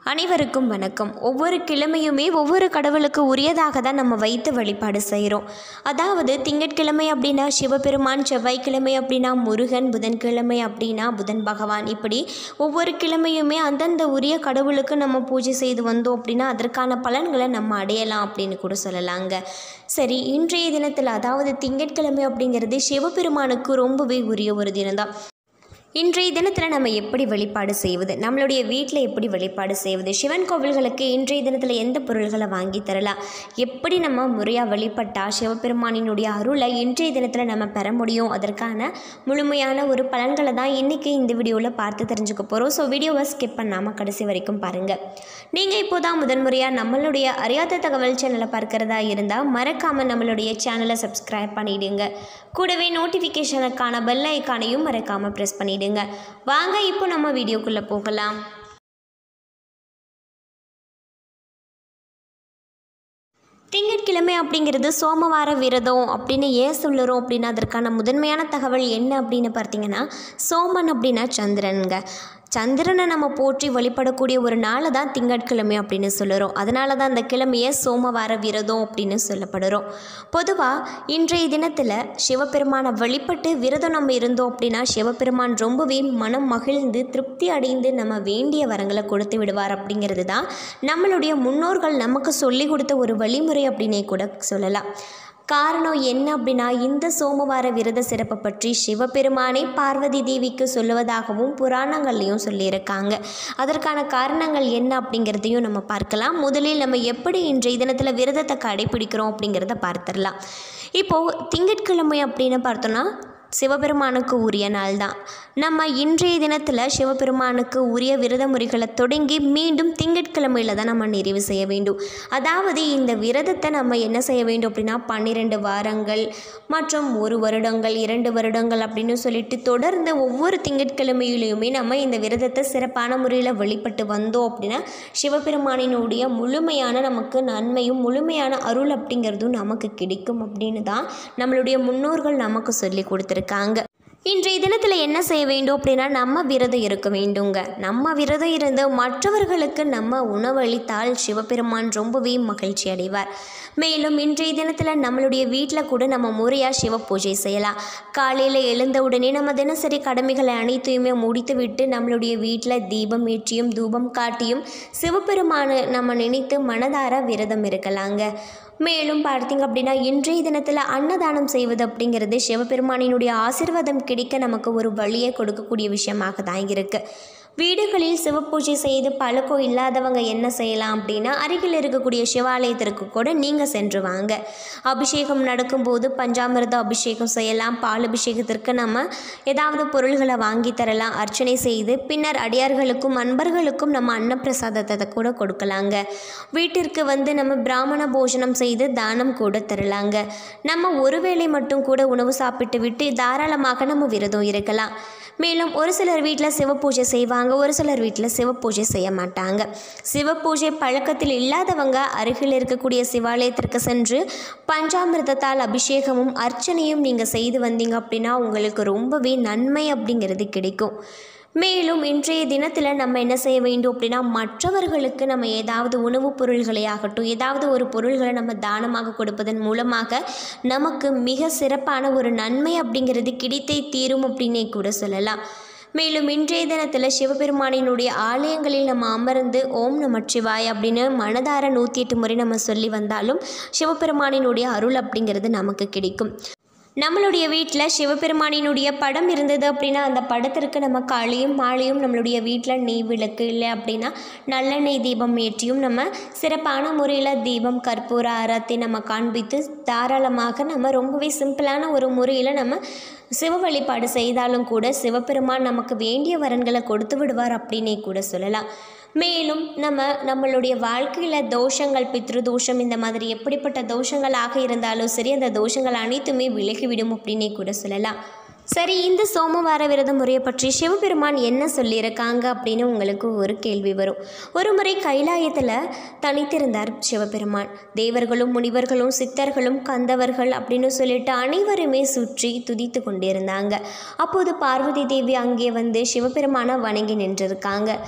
அனைவருக்கும் வணக்கம் ஒவ்வொரு கிழமையுமே ஒவ்வொரு கடவுளுக்கு உரியதாக தான் நம்ம வைத்து வழிபாடு செய்கிறோம் அதாவது திங்கட்கிழமை அப்படின்னா சிவபெருமான் செவ்வாய்க்கிழமை அப்படின்னா முருகன் புதன்கிழமை அப்படின்னா புதன் பகவான் இப்படி ஒவ்வொரு கிழமையுமே அந்தந்த உரிய கடவுளுக்கு நம்ம பூஜை செய்து வந்தோம் அப்படின்னா அதற்கான பலன்களை நம்ம அடையலாம் அப்படின்னு கூட சொல்லலாங்க சரி இன்றைய தினத்தில் அதாவது திங்கட்கிழமை அப்படிங்கிறது சிவபெருமானுக்கு ரொம்பவே உரிய ஒரு தினம்தான் இன்றைய தினத்தில் நம்ம எப்படி வழிபாடு செய்வது நம்மளுடைய வீட்டில் எப்படி வழிபாடு செய்வது சிவன் கோவில்களுக்கு இன்றைய தினத்தில் எந்த பொருள்களை வாங்கி தரலாம் எப்படி நம்ம முறையாக வழிபட்டால் சிவபெருமானினுடைய அருளை இன்றைய தினத்தில் நம்ம பெற முடியும் அதற்கான முழுமையான ஒரு பலன்களை தான் இன்றைக்கி இந்த வீடியோவில் பார்த்து தெரிஞ்சுக்க போகிறோம் ஸோ வீடியோவை ஸ்கிப் பண்ணாமல் கடைசி வரைக்கும் பாருங்கள் நீங்கள் இப்போ தான் முதன்முறையாக நம்மளுடைய அறியாத தகவல் சேனலை பார்க்குறதா இருந்தால் மறக்காமல் நம்மளுடைய சேனலை சப்ஸ்கிரைப் பண்ணிவிடுங்க கூடவே நோட்டிஃபிகேஷனுக்கான பெல் ஐக்கானையும் மறக்காமல் ப்ரெஸ் பண்ணிவிடுங்க வாங்க இப்போ நம்ம வீடியோக்குள்ளே போகலாம் திங்கட்கிழமை அப்படிங்கிறது சோமவார விரதம் அப்படின்னு ஏன் சொல்லுறோம் அப்படின்னா அதற்கான முதன்மையான தகவல் என்ன அப்படின்னு பார்த்தீங்கன்னா சோமன் அப்படின்னா சந்திரனுங்க சந்திரனை நம்ம போற்றி வழிபடக்கூடிய ஒரு நாளை தான் திங்கட்கிழமை அப்படின்னு சொல்லுறோம் அதனால தான் அந்த கிழமையை சோமவார விரதம் அப்படின்னு சொல்லப்படுறோம் பொதுவாக இன்றைய தினத்தில் சிவபெருமானை வழிபட்டு விரதம் நம்ம இருந்தோம் அப்படின்னா சிவபெருமான் ரொம்பவே மனம் மகிழ்ந்து திருப்தி அடைந்து நம்ம வேண்டிய வரங்களை கொடுத்து விடுவார் அப்படிங்கிறது தான் நம்மளுடைய முன்னோர்கள் நமக்கு சொல்லி கொடுத்த ஒரு வழிமுறை அப்படின்னே கூட சொல்லலாம் காரணம் என்ன அப்படின்னா இந்த சோமவார விரத சிறப்பை பற்றி சிவபெருமானே பார்வதி தேவிக்கு சொல்லுவதாகவும் புராணங்கள்லையும் சொல்லியிருக்காங்க அதற்கான காரணங்கள் என்ன அப்படிங்கிறதையும் நம்ம பார்க்கலாம் முதலில் நம்ம எப்படி இன்றைய தினத்தில் விரதத்தை கடைபிடிக்கிறோம் அப்படிங்கிறத பார்த்துடலாம் இப்போது திங்கட்கிழமை அப்படின்னு பார்த்தோன்னா சிவபெருமானுக்கு உரிய நாள் தான் நம்ம இன்றைய தினத்தில் சிவபெருமானுக்கு உரிய விரத முறைகளை தொடங்கி மீண்டும் திங்கட்கிழமையில் தான் நம்ம நிறைவு செய்ய வேண்டும் அதாவது இந்த விரதத்தை நம்ம என்ன செய்ய வேண்டும் அப்படின்னா பன்னிரெண்டு வாரங்கள் மற்றும் ஒரு வருடங்கள் இரண்டு வருடங்கள் அப்படின்னு சொல்லிட்டு தொடர்ந்து ஒவ்வொரு திங்கட்கிழமையிலையுமே நம்ம இந்த விரதத்தை சிறப்பான முறையில் வழிபட்டு வந்தோம் அப்படின்னா சிவபெருமானினுடைய முழுமையான நமக்கு நன்மையும் முழுமையான அருள் அப்படிங்கிறதும் நமக்கு கிடைக்கும் அப்படின்னு தான் நம்மளுடைய முன்னோர்கள் நமக்கு சொல்லி கொடுத்துருக்காங்க இன்றைய தினத்தில் என்ன செய்ய வேண்டும் அப்படின்னா நம்ம விரதம் இருக்க வேண்டுங்க நம்ம விரதம் இருந்து மற்றவர்களுக்கு நம்ம உணவளித்தால் சிவபெருமான் ரொம்பவே மகிழ்ச்சி அடைவார் மேலும் இன்றைய தினத்தில் நம்மளுடைய வீட்டில் கூட நம்ம முறையாக சிவ பூஜை செய்யலாம் காலையில் எழுந்த உடனே நம்ம தினசரி கடமைகளை அனைத்தையுமே முடித்துவிட்டு நம்மளுடைய வீட்டில் தீபம் ஏற்றியும் தூபம் காட்டியும் சிவபெருமானை நம்ம நினைத்து மனதார விரதம் இருக்கலாங்க மேலும் பார்த்தீங்க அப்படின்னா இன்றைய தினத்தில் அன்னதானம் செய்வது அப்படிங்கிறது சிவபெருமானினுடைய ஆசிர்வாதம் கிடைக்க நமக்கு ஒரு வழியை கொடுக்கக்கூடிய விஷயமாக தான் இருக்குது வீடுகளில் சிவபூஜை செய்து பழக்கம் இல்லாதவங்க என்ன செய்யலாம் அப்படின்னா அருகில் இருக்கக்கூடிய சிவாலயத்திற்கு கூட நீங்கள் சென்று வாங்க அபிஷேகம் நடக்கும்போது பஞ்சாமிர்த அபிஷேகம் செய்யலாம் பால் அபிஷேகத்திற்கு நம்ம ஏதாவது பொருள்களை வாங்கி தரலாம் அர்ச்சனை செய்து பின்னர் அடியார்களுக்கும் அன்பர்களுக்கும் நம்ம அன்னப்பிரசாதத்தை கூட கொடுக்கலாங்க வீட்டிற்கு வந்து நம்ம பிராமண போஜனம் செய்து தானம் கூட தரலாங்க நம்ம ஒருவேளை மட்டும் கூட உணவு சாப்பிட்டு விட்டு தாராளமாக நம்ம விரதம் இருக்கலாம் மேலும் ஒரு சிலர் வீட்டில் சிவபூஜை செய்வாங்க ஒரு சிலர் வீட்டில் சிவபூஜை செய்ய மாட்டாங்க சிவபூஜை பழக்கத்தில் இல்லாதவங்க அருகில் இருக்கக்கூடிய சிவாலயத்திற்கு சென்று பஞ்சாமிர்தத்தால் அபிஷேகமும் அர்ச்சனையும் நீங்கள் செய்து வந்தீங்க அப்படின்னா உங்களுக்கு ரொம்பவே நன்மை அப்படிங்கிறது கிடைக்கும் மேலும் இன்றைய தினத்தில் நம்ம என்ன செய்ய வேண்டும் அப்படின்னா மற்றவர்களுக்கு நம்ம ஏதாவது உணவுப் பொருள்களை ஆகட்டும் ஏதாவது ஒரு பொருள்களை நம்ம தானமாக கொடுப்பதன் மூலமாக நமக்கு மிக சிறப்பான ஒரு நன்மை அப்படிங்கிறது கிடைத்தே தீரும் அப்படின்னே கூட சொல்லலாம் மேலும் இன்றைய தினத்தில் சிவபெருமானினுடைய ஆலயங்களில் நம்ம அமர்ந்து ஓம் நமச்சிவாய் அப்படின்னு மனதார நூற்றி எட்டு முறை நம்ம சொல்லி வந்தாலும் சிவபெருமானினுடைய அருள் அப்படிங்கிறது நமக்கு கிடைக்கும் நம்மளுடைய வீட்டில் சிவபெருமானினுடைய படம் இருந்தது அப்படின்னா அந்த படத்திற்கு நம்ம காலையும் மாலையும் நம்மளுடைய வீட்டில் நெய் விளக்கு இல்லை அப்படின்னா நல்லெண்ணெய் தீபம் ஏற்றியும் நம்ம சிறப்பான முறையில் தீபம் கற்பூர ஆரத்தி நம்ம காண்பித்து தாராளமாக நம்ம ரொம்பவே சிம்பிளான ஒரு முறையில் நம்ம சிவ வழிபாடு செய்தாலும் கூட சிவபெருமான் நமக்கு வேண்டிய வரன்களை கொடுத்து விடுவார் அப்படின்னே கூட சொல்லலாம் மேலும் நம்ம நம்மளுடைய வாழ்க்கையில் தோஷங்கள் பித்ரு தோஷம் இந்த மாதிரி எப்படிப்பட்ட தோஷங்களாக இருந்தாலும் சரி அந்த தோஷங்கள் அனைத்துமே விலகிவிடும் அப்படின்னே கூட சொல்லலாம் சரி இந்த சோமவார விரத முறையை பற்றி சிவபெருமான் என்ன சொல்லியிருக்காங்க அப்படின்னு உங்களுக்கு ஒரு கேள்வி வரும் ஒரு முறை கைலாயத்தில் தனித்திருந்தார் சிவபெருமான் தேவர்களும் முனிவர்களும் சித்தர்களும் கந்தவர்கள் அப்படின்னு சொல்லிட்டு அனைவருமே சுற்றி துதித்து கொண்டிருந்தாங்க அப்போது பார்வதி தேவி அங்கே வந்து சிவபெருமானை வணங்கி நின்றிருக்காங்க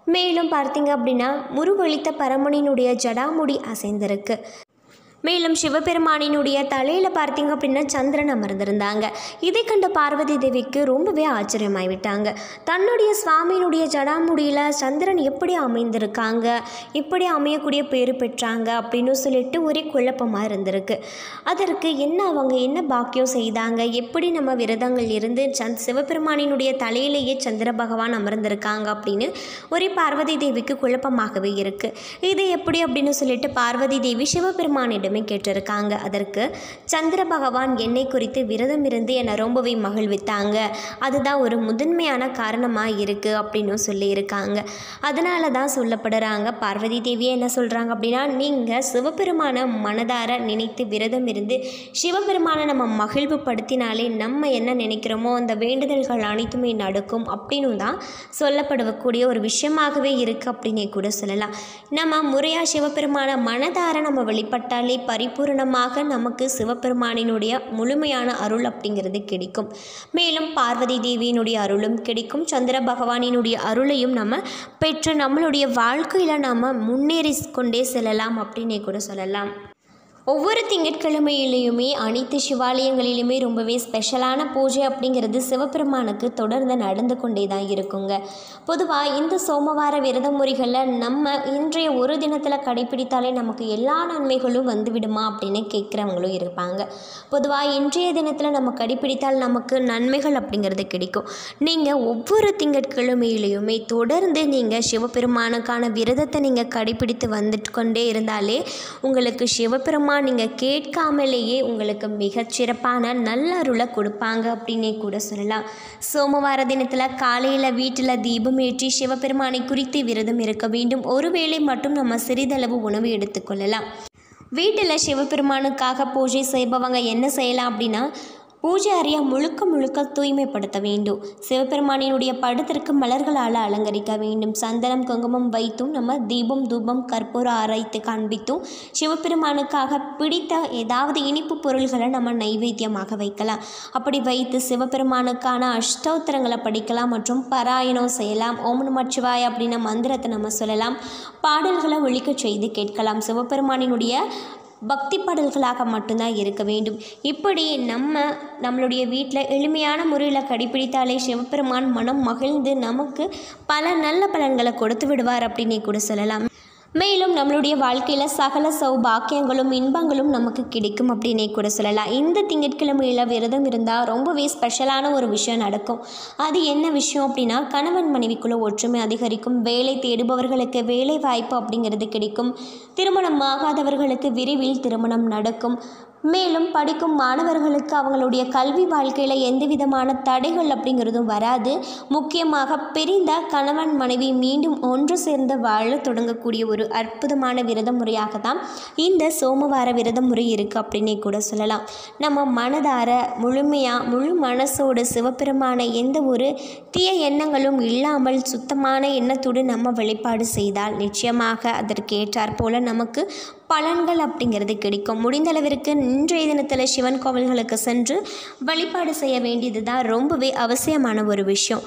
மேலும் பார்த்தீங்க அப்படின்னா முருவளித்த பரமனினுடைய ஜடாமுடி அசைந்திருக்கு மேலும் சிவபெருமானினுடைய தலையில் பார்த்தீங்க அப்படின்னா சந்திரன் அமர்ந்திருந்தாங்க இதை கண்ட பார்வதி தேவிக்கு ரொம்பவே ஆச்சரியமாகிவிட்டாங்க தன்னுடைய சுவாமியினுடைய ஜடாமுடியில் சந்திரன் எப்படி அமைந்திருக்காங்க எப்படி அமையக்கூடிய பேர் பெற்றாங்க அப்படின்னு சொல்லிட்டு ஒரே குழப்பமாக இருந்திருக்கு அதற்கு என்ன அவங்க என்ன பாக்கியம் செய்தாங்க எப்படி நம்ம விரதங்கள் இருந்து சந்த் சிவபெருமானினுடைய தலையிலேயே சந்திர பகவான் அமர்ந்திருக்காங்க அப்படின்னு ஒரே பார்வதி தேவிக்கு குழப்பமாகவே இருக்குது இது எப்படி அப்படின்னு சொல்லிட்டு பார்வதி தேவி சிவபெருமானிடமே கேட்டிருக்காங்க அதற்கு சந்திர பகவான் என்னை குறித்து விரதம் இருந்து என்னை ரொம்பவே மகிழ்வித்தாங்க அதுதான் ஒரு முதன்மையான காரணமாக இருக்குது அப்படின்னு சொல்லியிருக்காங்க அதனால தான் சொல்லப்படுறாங்க பார்வதி தேவியே என்ன சொல்கிறாங்க அப்படின்னா நீங்கள் சிவபெருமான மனதார நினைத்து விரதம் இருந்து சிவபெருமானை நம்ம மகிழ்வுபடுத்தினாலே நம்ம என்ன நினைக்கிறோமோ அந்த வேண்டுதல்கள் அனைத்துமே நடக்கும் அப்படின்னு தான் சொல்லப்படக்கூடிய ஒரு விஷயமாகவே இருக்குது அப்படின்னே கூட சொல்லலாம் நம்ம முறையாக சிவபெருமான மனதார நம்ம வெளிப்பட்டாலே பரிபூரணமாக நமக்கு சிவபெருமானினுடைய முழுமையான அருள் அப்படிங்கிறது கிடைக்கும் மேலும் பார்வதி தேவியினுடைய அருளும் கிடைக்கும் சந்திர பகவானினுடைய அருளையும் நம்ம பெற்று நம்மளுடைய வாழ்க்கையில் நாம் முன்னேறி கொண்டே செல்லலாம் அப்படின்னே கூட சொல்லலாம் ஒவ்வொரு திங்கட்கிழமையிலையுமே அனைத்து சிவாலயங்களிலுமே ரொம்பவே ஸ்பெஷலான பூஜை அப்படிங்கிறது சிவபெருமானுக்கு தொடர்ந்து நடந்து கொண்டே தான் இருக்குங்க பொதுவாக இந்த சோமவார விரத முறைகளில் நம்ம இன்றைய ஒரு தினத்தில் கடைபிடித்தாலே நமக்கு எல்லா நன்மைகளும் வந்துவிடுமா அப்படின்னு கேட்குறவங்களும் இருப்பாங்க பொதுவாக இன்றைய தினத்தில் நம்ம கடைபிடித்தால் நமக்கு நன்மைகள் அப்படிங்கிறது கிடைக்கும் நீங்கள் ஒவ்வொரு திங்கட்கிழமையிலையுமே தொடர்ந்து நீங்கள் சிவபெருமானுக்கான விரதத்தை நீங்கள் கடைபிடித்து வந்துட்டு கொண்டே இருந்தாலே உங்களுக்கு சிவபெருமான் நீங்கள் கேட்காமலேயே உங்களுக்கு மிகச்சிறப்பான நல்ல அருளை கொடுப்பாங்க அப்படின்னே கூட சொல்லலாம் சோமவார தினத்தில் காலையில் வீட்டில் தீபம் ஏற்றி சிவபெருமானை குறித்து விரதம் இருக்க வேண்டும் ஒருவேளை மட்டும் நம்ம சிறிதளவு உணவு எடுத்துக்கொள்ளலாம் வீட்டில் சிவபெருமானுக்காக பூஜை செய்பவங்க என்ன செய்யலாம் அப்படின்னா பூஜை அறையை முழுக்க முழுக்க தூய்மைப்படுத்த வேண்டும் சிவபெருமானினுடைய படத்திற்கு மலர்களால் அலங்கரிக்க வேண்டும் சந்தனம் குங்குமம் வைத்தும் நம்ம தீபம் தூபம் கற்பூர ஆராய்த்து காண்பித்தும் சிவபெருமானுக்காக பிடித்த ஏதாவது இனிப்பு பொருள்களை நம்ம நைவேத்தியமாக வைக்கலாம் அப்படி வைத்து சிவபெருமானுக்கான அஷ்டோத்திரங்களை படிக்கலாம் மற்றும் பாராயணம் செய்யலாம் ஓம் நமச்சிவாய் அப்படின்ன மந்திரத்தை நம்ம சொல்லலாம் பாடல்களை ஒழிக்க செய்து கேட்கலாம் சிவபெருமானினுடைய பக்தி பாடல்களாக மட்டும்தான் இருக்க வேண்டும் இப்படி நம்ம நம்மளுடைய வீட்டில் எளிமையான முறையில் கடைபிடித்தாலே சிவபெருமான் மனம் மகிழ்ந்து நமக்கு பல நல்ல பலன்களை கொடுத்து விடுவார் அப்படின்னே கூட சொல்லலாம் மேலும் நம்மளுடைய வாழ்க்கையில் சகல சௌபாக்கியங்களும் இன்பங்களும் நமக்கு கிடைக்கும் அப்படின்னே கூட சொல்லலாம் இந்த திங்கட்கிழமையில் விரதம் இருந்தால் ரொம்பவே ஸ்பெஷலான ஒரு விஷயம் நடக்கும் அது என்ன விஷயம் அப்படின்னா கணவன் மனைவிக்குள்ள ஒற்றுமை அதிகரிக்கும் வேலை தேடுபவர்களுக்கு வேலை வாய்ப்பு அப்படிங்கிறது கிடைக்கும் திருமணம் ஆகாதவர்களுக்கு விரைவில் திருமணம் நடக்கும் மேலும் படிக்கும் மாணவர்களுக்கு அவங்களுடைய கல்வி வாழ்க்கையில் எந்த விதமான தடைகள் அப்படிங்கிறதும் வராது முக்கியமாக பிரிந்த கணவன் மனைவி மீண்டும் ஒன்று சேர்ந்து வாழ தொடங்கக்கூடிய ஒரு அற்புதமான விரத முறையாக தான் இந்த சோமவார விரத முறை இருக்குது அப்படின்னே கூட சொல்லலாம் நம்ம மனதார முழுமையாக முழு மனசோடு சிவபெருமான எந்த ஒரு தீய எண்ணங்களும் இல்லாமல் சுத்தமான எண்ணத்தோடு நம்ம வெளிப்பாடு செய்தால் நிச்சயமாக அதற்கு ஏற்றாற் போல நமக்கு பலன்கள் அப்படிங்கிறது கிடைக்கும் முடிந்த அளவிற்கு இன்றைய தினத்தில் சிவன் கோவில்களுக்கு சென்று வழிபாடு செய்ய வேண்டியது தான் ரொம்பவே அவசியமான ஒரு விஷயம்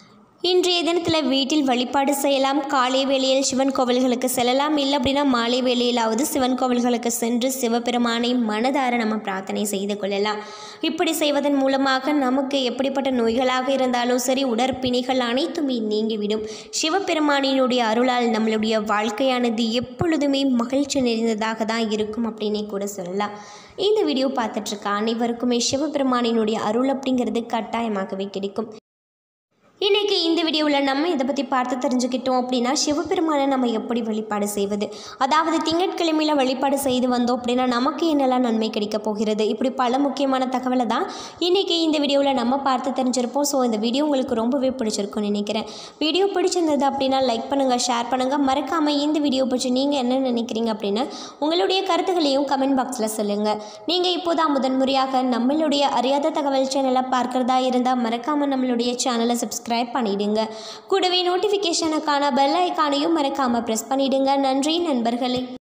இன்றைய தினத்தில் வீட்டில் வழிபாடு செய்யலாம் காலை வேளையில் சிவன் கோவில்களுக்கு செல்லலாம் இல்லை அப்படின்னா மாலை வேளையிலாவது சிவன் கோவில்களுக்கு சென்று சிவபெருமானை மனதார நம்ம பிரார்த்தனை செய்து கொள்ளலாம் இப்படி செய்வதன் மூலமாக நமக்கு எப்படிப்பட்ட நோய்களாக இருந்தாலும் சரி உடற்பிணிகள் அனைத்துமே நீங்கிவிடும் சிவபெருமானினுடைய அருளால் நம்மளுடைய வாழ்க்கையானது எப்பொழுதுமே மகிழ்ச்சி நிறைந்ததாக தான் இருக்கும் அப்படின்னே கூட சொல்லலாம் இந்த வீடியோ பார்த்துட்ருக்க அனைவருக்குமே சிவபெருமானினுடைய அருள் அப்படிங்கிறது கட்டாயமாகவே கிடைக்கும் இன்றைக்கி இந்த வீடியோவில் நம்ம இதை பற்றி பார்த்து தெரிஞ்சுக்கிட்டோம் அப்படின்னா சிவபெருமானை நம்ம எப்படி வழிபாடு செய்வது அதாவது திங்கட்கிழமையில் வழிபாடு செய்து வந்தோம் அப்படின்னா நமக்கு என்னெல்லாம் நன்மை கிடைக்க போகிறது இப்படி பல முக்கியமான தகவலை தான் இன்றைக்கி இந்த வீடியோவில் நம்ம பார்த்து தெரிஞ்சிருப்போம் ஸோ இந்த வீடியோ உங்களுக்கு ரொம்பவே பிடிச்சிருக்கும்னு நினைக்கிறேன் வீடியோ பிடிச்சிருந்தது அப்படின்னா லைக் பண்ணுங்கள் ஷேர் பண்ணுங்கள் மறக்காமல் இந்த வீடியோ பற்றி நீங்கள் என்ன நினைக்கிறீங்க அப்படின்னு உங்களுடைய கருத்துக்களையும் கமெண்ட் பாக்ஸில் சொல்லுங்கள் நீங்கள் இப்போதான் முதன்முறையாக நம்மளுடைய அறியாத தகவல் சேனலை பார்க்குறதா இருந்தால் மறக்காமல் நம்மளுடைய சேனலை சப்ஸ்கிரைப் பண்ணிடுங்க கூடவே நோட்டிஃபிகேஷனுக்கான பெல் ஐக்கானையும் மறக்காமல் ப்ரெஸ் பண்ணிடுங்க நன்றி நண்பர்களே